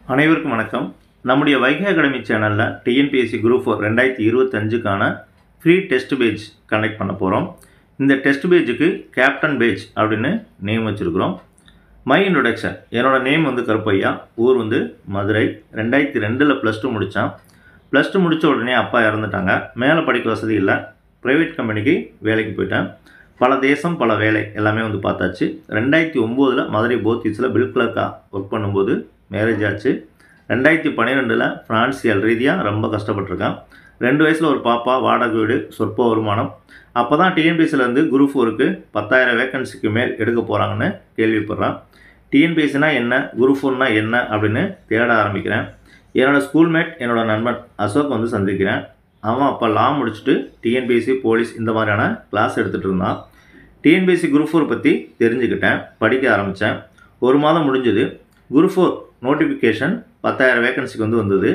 அனைவருக்கும் வணக்கம் நம்முடைய வைகை அகாடமி சேனலில் டிஎன்பிஎஸ்சி குரூப் ஃபோர் ரெண்டாயிரத்தி இருபத்தஞ்சுக்கான ஃப்ரீ டெஸ்ட் பேஜ் கண்டக்ட் பண்ண போகிறோம் இந்த டெஸ்ட் பேஜுக்கு கேப்டன் பேஜ் அப்படின்னு நேம் வச்சுருக்குறோம் மை இன்ட்ரொடக்ஷன் என்னோட நேம் வந்து கருப்பையா ஊர் வந்து மதுரை ரெண்டாயிரத்தி ரெண்டில் ப்ளஸ் டூ முடித்தான் ப்ளஸ் டூ முடித்த உடனே அப்பா இறந்துட்டாங்க மேலே படிக்க வசதி இல்லை ப்ரைவேட் கம்பெனிக்கு வேலைக்கு போயிட்டேன் பல தேசம் பல வேலை எல்லாமே வந்து பார்த்தாச்சு ரெண்டாயிரத்தி ஒம்போதில் மதுரை போத்தீஸில் பில் கிளர்க்காக ஒர்க் பண்ணும்போது மேரேஜ் ஆச்சு ரெண்டாயிரத்தி பன்னிரெண்டில் ஃபினான்சியல் ரீதியாக ரொம்ப கஷ்டப்பட்டிருக்கேன் ரெண்டு வயசில் ஒரு பாப்பா வாடகை வீடு சொற்ப வருமானம் அப்போ தான் டிஎன்பிஎஸ்சிலேருந்து குரூப் ஃபோருக்கு பத்தாயிரம் வேக்கன்சிக்கு மேல் எடுக்க போகிறாங்கன்னு கேள்விப்படுறேன் டிஎன்பிஎஸ்சினா என்ன குரூப் ஃபோர்னா என்ன அப்படின்னு தேட ஆரம்பிக்கிறேன் என்னோடய ஸ்கூல்மேட் என்னோடய நண்பன் அசோக் வந்து சந்திக்கிறேன் அவன் அப்போ லா முடிச்சுட்டு டிஎன்பிஎஸ்சி போலீஸ் இந்த மாதிரியான கிளாஸ் எடுத்துகிட்டு இருந்தான் டிஎன்பிஎஸ்சி குரூப் ஃபோர் பற்றி தெரிஞ்சுக்கிட்டேன் படிக்க ஆரம்பித்தேன் ஒரு மாதம் முடிஞ்சது குரூப் ஃபோர் நோட்டிஃபிகேஷன் பத்தாயிரம் வேகன்சிக்கு வந்து வந்தது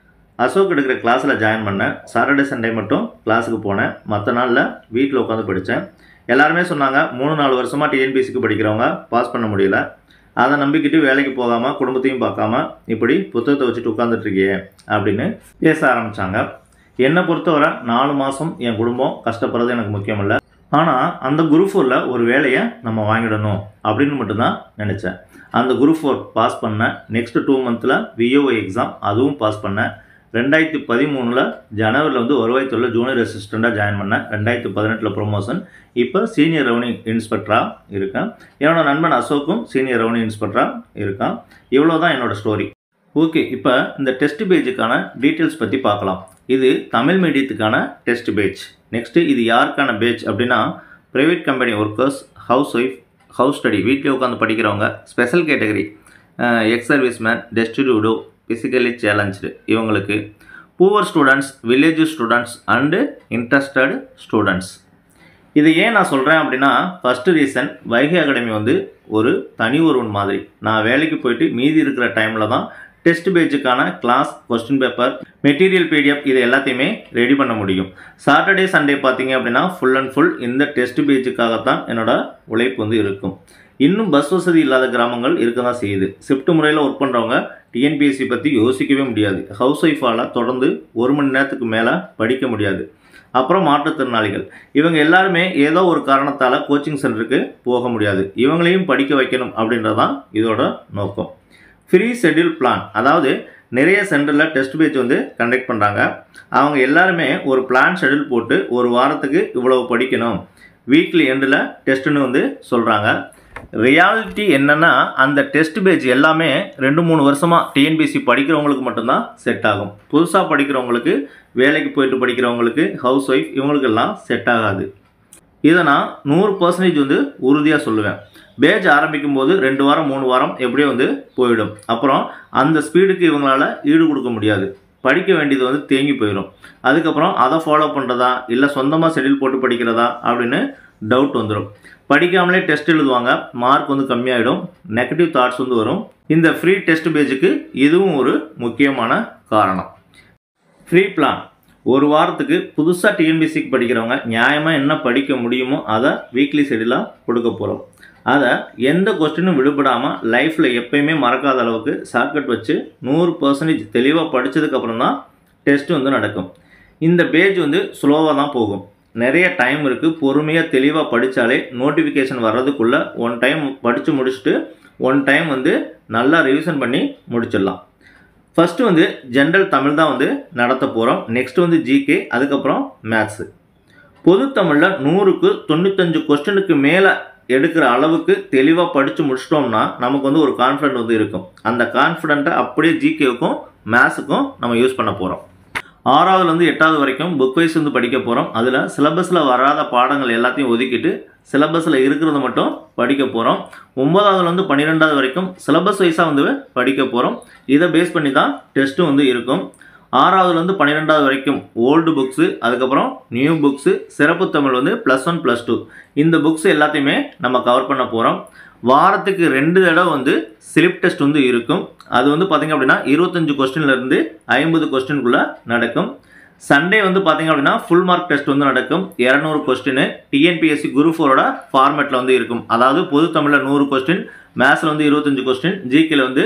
அசோக் எடுக்கிற கிளாஸில் ஜாயின் பண்ணேன் சாட்டர்டே சண்டே மட்டும் கிளாஸுக்கு போனேன் மற்ற நாளில் வீட்டில் உட்காந்து படித்தேன் எல்லாருமே சொன்னாங்க மூணு நாலு வருஷமாக டிஎன்பிஎஸ்சிக்கு படிக்கிறவங்க பாஸ் பண்ண முடியல அதை நம்பிக்கிட்டு வேலைக்கு போகாமல் குடும்பத்தையும் பார்க்காம இப்படி புத்தகத்தை வச்சுட்டு உட்காந்துட்ருக்கியே அப்படின்னு பேச ஆரம்பித்தாங்க என்னை பொறுத்தவரை நாலு மாதம் என் குடும்பம் கஷ்டப்படுறது எனக்கு முக்கியம் இல்லை ஆனால் அந்த குரூப் ஃபோரில் ஒரு வேலையை நம்ம வாங்கிடணும் அப்படின்னு மட்டும்தான் நினச்சேன் அந்த குரூப் ஃபோர் பாஸ் பண்ணேன் நெக்ஸ்ட் டூ மந்தில் விஓஓ எக்ஸாம் அதுவும் பாஸ் பண்ணேன் ரெண்டாயிரத்தி பதிமூணில் ஜனவரியில் வந்து வருவாய்த்துறையில் ஜூனியர் அசிஸ்டண்ட்டாக ஜாயின் பண்ணேன் ரெண்டாயிரத்தி பதினெட்டில் ப்ரொமோஷன் இப்போ சீனியர் ரெவன்யூ இன்ஸ்பெக்டராக இருக்கேன் என்னோட நண்பன் அசோக்கும் சீனியர் ரெவன்யூ இன்ஸ்பெக்டராக இருக்கான் இவ்வளோ தான் என்னோட ஸ்டோரி ஓகே இப்போ இந்த டெஸ்ட் பேஜுக்கான டீட்டெயில்ஸ் பற்றி பார்க்கலாம் இது தமிழ் மீடியத்துக்கான டெஸ்ட் பேஜ் நெக்ஸ்ட்டு இது யாருக்கான பேஜ் அப்படின்னா private company workers housewife house study வீட்டிலே உட்காந்து படிக்கிறவங்க special category ex serviceman டெஸ்டிடியூடோ ஃபிசிக்கலி சேலஞ்சு இவங்களுக்கு poor students village students and interested students இது ஏன் நான் சொல்கிறேன் அப்படின்னா ஃபஸ்ட்டு ரீசன் வைகை அகாடமி வந்து ஒரு தனி ஒருவன் மாதிரி நான் வேலைக்கு போயிட்டு மீதி இருக்கிற டைமில் தான் டெஸ்ட் பேஜுக்கான class question paper material PDF இது எல்லாத்தையுமே ரெடி பண்ண முடியும் சாட்டர்டே சண்டே பார்த்தீங்க அப்படின்னா ஃபுல் அண்ட் ஃபுல் இந்த டெஸ்ட் பேஜுக்காகத்தான் என்னோட உழைப்பு வந்து இருக்கும் இன்னும் பஸ் வசதி இல்லாத கிராமங்கள் இருக்க தான் செய்யுது ஷிஃப்ட் முறையில் ஒர்க் பண்ணுறவங்க டிஎன்பிஎஸ்சி பற்றி யோசிக்கவே முடியாது ஹவுஸ் ஒய்ஃபால் தொடர்ந்து ஒரு மணி நேரத்துக்கு மேலே படிக்க முடியாது அப்புறம் மாற்றுத்திறனாளிகள் இவங்க எல்லாருமே ஏதோ ஒரு காரணத்தால் கோச்சிங் சென்டருக்கு போக முடியாது இவங்களையும் படிக்க வைக்கணும் அப்படின்றதான் இதோட நோக்கம் ஃப்ரீ ஷெட்யூல் பிளான் அதாவது நிறைய சென்டரில் டெஸ்ட் பேஜ் வந்து கண்டக்ட் பண்ணுறாங்க அவங்க எல்லாருமே ஒரு பிளான் ஷெட்யூல் போட்டு ஒரு வாரத்துக்கு இவ்வளவு படிக்கணும் வீக்லி எண்டில் டெஸ்ட்டுன்னு வந்து சொல்கிறாங்க ரியாலிட்டி என்னென்னா அந்த டெஸ்ட் பேஜ் எல்லாமே ரெண்டு மூணு வருஷமாக டிஎன்பிசி படிக்கிறவங்களுக்கு மட்டும்தான் செட் ஆகும் புதுசாக படிக்கிறவங்களுக்கு வேலைக்கு போயிட்டு படிக்கிறவங்களுக்கு ஹவுஸ் ஒய்ஃப் இவங்களுக்கெல்லாம் செட் ஆகாது இதை நான் நூறு பர்சன்டேஜ் வந்து உறுதியாக சொல்லுவேன் பேஜ் ஆரம்பிக்கும் போது ரெண்டு வாரம் மூணு வாரம் எப்படியோ வந்து போயிடும் அப்புறம் அந்த ஸ்பீடுக்கு இவங்களால ஈடு கொடுக்க முடியாது படிக்க வேண்டியது வந்து தேங்கி போயிடும் அதுக்கப்புறம் அதை ஃபாலோ பண்ணுறதா இல்லை சொந்தமாக ஷெடியூல் போட்டு படிக்கிறதா அப்படின்னு டவுட் வந்துடும் படிக்காமலே டெஸ்ட் எழுதுவாங்க மார்க் வந்து கம்மியாயிடும் நெகட்டிவ் தாட்ஸ் வந்து வரும் இந்த ஃப்ரீ டெஸ்ட் பேஜுக்கு இதுவும் ஒரு முக்கியமான காரணம் ஃப்ரீ பிளான் ஒரு வாரத்துக்கு புதுசாக டிஎன்பிசிக்கு படிக்கிறவங்க நியாயமாக என்ன படிக்க முடியுமோ அதை வீக்லி ஷெடியூலாக கொடுக்க போகிறோம் அதை எந்த கொஸ்டினும் விடுபடாமல் லைஃப்பில் எப்பயுமே மறக்காத அளவுக்கு ஷார்ட்கட் வச்சு நூறு பர்சன்டேஜ் தெளிவாக படித்ததுக்கப்புறம் தான் டெஸ்ட் வந்து நடக்கும் இந்த பேஜ் வந்து ஸ்லோவாக தான் போகும் நிறைய டைம் இருக்குது பொறுமையாக தெளிவாக படித்தாலே நோட்டிஃபிகேஷன் வர்றதுக்குள்ளே ஒன் டைம் படித்து முடிச்சுட்டு ஒன் டைம் வந்து நல்லா ரிவிஷன் பண்ணி முடிச்சிடலாம் ஃபஸ்ட்டு வந்து ஜென்ரல் தமிழ் தான் வந்து நடத்த போகிறோம் நெக்ஸ்ட் வந்து ஜிகே அதுக்கப்புறம் மேத்ஸு பொது தமிழில் நூறுக்கு தொண்ணூத்தஞ்சு கொஸ்டினுக்கு மேலே எடுக்கிற அளவுக்கு தெளிவாக படித்து முடிச்சிட்டோம்னா நமக்கு வந்து ஒரு கான்ஃபிடென்ட் வந்து இருக்கும் அந்த கான்ஃபிடென்ட்டை அப்படியே ஜிகேவுக்கும் மேத்ஸுக்கும் நம்ம யூஸ் பண்ண போகிறோம் ஆறாவதுலேருந்து எட்டாவது வரைக்கும் புக் வைஸ் வந்து படிக்க போகிறோம் அதில் சிலபஸில் வராத பாடங்கள் எல்லாத்தையும் ஒதுக்கிட்டு சிலபஸில் இருக்கிறத மட்டும் படிக்க போகிறோம் ஒன்பதாவதுலேருந்து பன்னிரெண்டாவது வரைக்கும் சிலபஸ் வைஸாக வந்து படிக்க போகிறோம் இதை பேஸ் பண்ணி தான் டெஸ்ட்டும் வந்து இருக்கும் ஆறாவதுலேருந்து பன்னிரெண்டாவது வரைக்கும் ஓல்டு புக்ஸு அதுக்கப்புறம் நியூ புக்ஸு சிறப்பு தமிழ் வந்து ப்ளஸ் ஒன் ப்ளஸ் டூ இந்த புக்ஸ் எல்லாத்தையுமே நம்ம கவர் பண்ண போகிறோம் வாரத்துக்கு ரெண்டு தடவை வந்து ஸ்லிப் டெஸ்ட் வந்து இருக்கும் அது வந்து பார்த்திங்க அப்படின்னா இருபத்தஞ்சு கொஸ்டின்லேருந்து ஐம்பது கொஸ்டின்குள்ளே நடக்கும் சண்டே வந்து பார்த்திங்க அப்படின்னா ஃபுல் மார்க் டெஸ்ட் வந்து நடக்கும் இரநூறு கொஸ்டின் டிஎன்பிஎஸ்சி குரு ஃபோரோட ஃபார்மேட்டில் வந்து இருக்கும் அதாவது பொது தமிழில் நூறு கொஸ்டின் மேத்ஸில் வந்து இருபத்தஞ்சு கொஸ்டின் ஜிகேல வந்து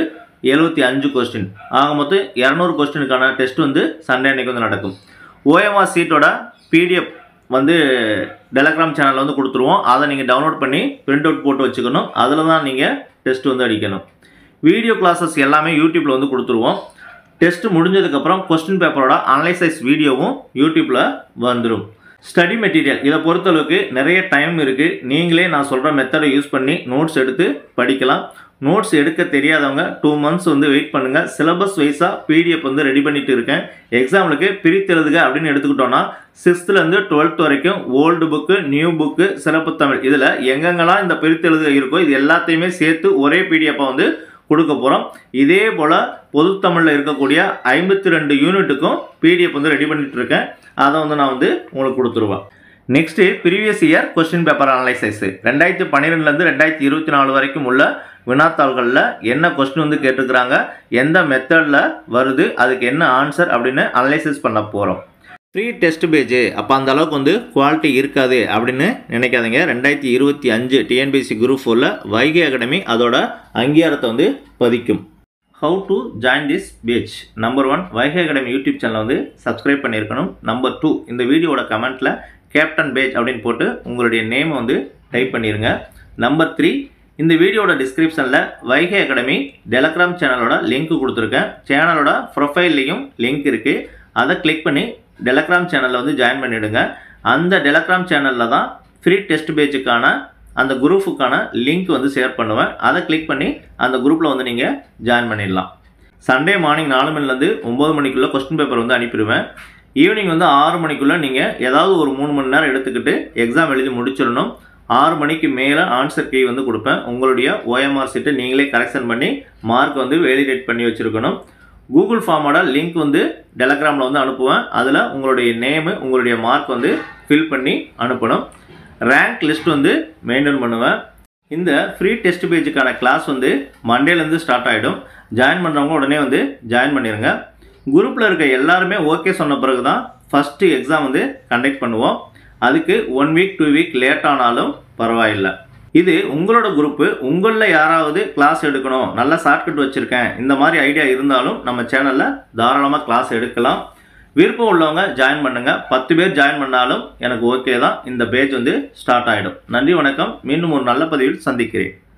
எழுபத்தி அஞ்சு கொஸ்டின் ஆக மொத்தம் இரநூறு கொஸ்டினுக்கான டெஸ்ட் வந்து சண்டே அன்னைக்கு வந்து நடக்கும் ஓஎம்ஆர் சீட்டோட பிடிஎஃப் வந்து டெலகிராம் சேனலில் வந்து கொடுத்துருவோம் அதை நீங்கள் டவுன்லோட் பண்ணி பிரிண்ட் அவுட் போட்டு வச்சுக்கணும் அதில் தான் நீங்கள் டெஸ்ட் வந்து அடிக்கணும் வீடியோ கிளாஸஸ் எல்லாமே யூடியூப்பில் வந்து கொடுத்துருவோம் டெஸ்ட் முடிஞ்சதுக்கப்புறம் கொஸ்டின் பேப்பரோட அனலைசைஸ் வீடியோவும் யூடியூப்பில் வந்துடும் ஸ்டடி மெட்டீரியல் இதை பொறுத்தளவுக்கு நிறைய டைம் இருக்குது நீங்களே நான் சொல்கிற மெத்தடை யூஸ் பண்ணி நோட்ஸ் எடுத்து படிக்கலாம் நோட்ஸ் எடுக்க தெரியாதவங்க டூ மந்த்ஸ் வந்து வெயிட் பண்ணுங்கள் சிலபஸ் வைஸாக பிடிஎஃப் வந்து ரெடி பண்ணிட்டு இருக்கேன் எக்ஸாம்பிளுக்கு பிரித்தெழுதுக அப்படின்னு எடுத்துக்கிட்டோன்னா சிக்ஸ்த்துலேருந்து டுவெல்த் வரைக்கும் ஓல்டு புக்கு நியூ புக்கு சிறப்பு தமிழ் இதில் எங்கெங்கெல்லாம் இந்த பிரித்தெழுதுக இருக்கோ இது எல்லாத்தையுமே சேர்த்து ஒரே பிடிஎஃப்பை வந்து கொடுக்க போகிறோம் இதே போல் பொதுத்தமிழில் இருக்கக்கூடிய ஐம்பத்தி ரெண்டு யூனிட்டுக்கும் பிடிஎஃப் வந்து ரெடி பண்ணிட்டு இருக்கேன் அதை வந்து நான் வந்து உங்களுக்கு கொடுத்துருவேன் next previous year question paper analysis ரெண்டாயிரத்தி பன்னிரெண்டுலேருந்து ரெண்டாயிரத்தி இருபத்தி நாலு வரைக்கும் உள்ள வினாத்தாள்களில் என்ன கொஸ்டின் வந்து கேட்டிருக்கிறாங்க எந்த மெத்தடில் வருது அதுக்கு என்ன ஆன்சர் அப்படின்னு அனலைசிஸ் பண்ண போகிறோம் ஃப்ரீ டெஸ்ட் பேஜ் அப்போ அந்த அளவுக்கு வந்து குவாலிட்டி இருக்காது அப்படின்னு நினைக்காதீங்க ரெண்டாயிரத்தி இருபத்தி அஞ்சு டிஎன்பிசி குரூப் ஃபோரில் வைகை அகாடமி அதோட அங்கீகாரத்தை வந்து பதிக்கும் how to join this batch number one Vaigai academy YouTube சேனலை வந்து சப்ஸ்கிரைப் பண்ணியிருக்கணும் நம்பர் டூ இந்த வீடியோட கமெண்ட்டில் கேப்டன் பேஜ் அப்படின்னு போட்டு உங்களுடைய நேமை வந்து டைப் பண்ணிடுங்க நம்பர் த்ரீ இந்த வீடியோட டிஸ்கிரிப்ஷனில் வைகை அகாடமி டெலகிராம் சேனலோட லிங்க் கொடுத்துருக்கேன் சேனலோட ப்ரொஃபைல்லையும் லிங்க் இருக்குது அதை கிளிக் பண்ணி டெலகிராம் சேனலில் வந்து ஜாயின் பண்ணிவிடுங்க அந்த டெலகிராம் சேனலில் தான் ஃப்ரீ டெஸ்ட் பேஜுக்கான அந்த குரூப்புக்கான லிங்க் வந்து ஷேர் பண்ணுவேன் அதை கிளிக் பண்ணி அந்த குரூப்பில் வந்து நீங்கள் ஜாயின் பண்ணிடலாம் சண்டே மார்னிங் நாலு மணிலேருந்து ஒம்பது மணிக்குள்ளே கொஸ்டின் பேப்பர் வந்து அனுப்பிடுவேன் ஈவினிங் வந்து ஆறு மணிக்குள்ளே நீங்கள் ஏதாவது ஒரு மூணு மணி நேரம் எடுத்துக்கிட்டு எக்ஸாம் எழுதி முடிச்சிடணும் ஆறு மணிக்கு மேலே ஆன்சர் கீ வந்து கொடுப்பேன் உங்களுடைய ஓஎம்ஆர் சீட்டை நீங்களே கரெக்ஷன் பண்ணி மார்க் வந்து வேலிடேட் பண்ணி வச்சுருக்கணும் கூகுள் ஃபார்மோட லிங்க் வந்து டெலகிராமில் வந்து அனுப்புவேன் அதில் உங்களுடைய நேமு உங்களுடைய மார்க் வந்து ஃபில் பண்ணி அனுப்பணும் ரேங்க் லிஸ்ட் வந்து மெயின்டைன் பண்ணுவேன் இந்த ஃப்ரீ டெஸ்ட் பேஜுக்கான கிளாஸ் வந்து மண்டேலேருந்து ஸ்டார்ட் ஆகிடும் ஜாயின் பண்ணுறவங்க உடனே வந்து ஜாயின் பண்ணிடுங்க குரூப்பில் இருக்க எல்லாருமே ஓகே சொன்ன பிறகு தான் ஃபஸ்ட்டு எக்ஸாம் வந்து கண்டக்ட் பண்ணுவோம் அதுக்கு one week two week late ஆனாலும் பரவாயில்லை இது உங்களோட குரூப்பு உங்களில் யாராவது கிளாஸ் எடுக்கணும் நல்ல ஷார்ட்கட் வச்சுருக்கேன் இந்த மாதிரி ஐடியா இருந்தாலும் நம்ம சேனலில் தாராளமாக கிளாஸ் எடுக்கலாம் விருப்பம் உள்ளவங்க ஜாயின் பண்ணுங்கள் பத்து பேர் ஜாயின் பண்ணாலும் எனக்கு ஓகே தான் இந்த பேஜ் வந்து ஸ்டார்ட் ஆகிடும் நன்றி வணக்கம் மீண்டும் ஒரு நல்ல பதிவில் சந்திக்கிறேன்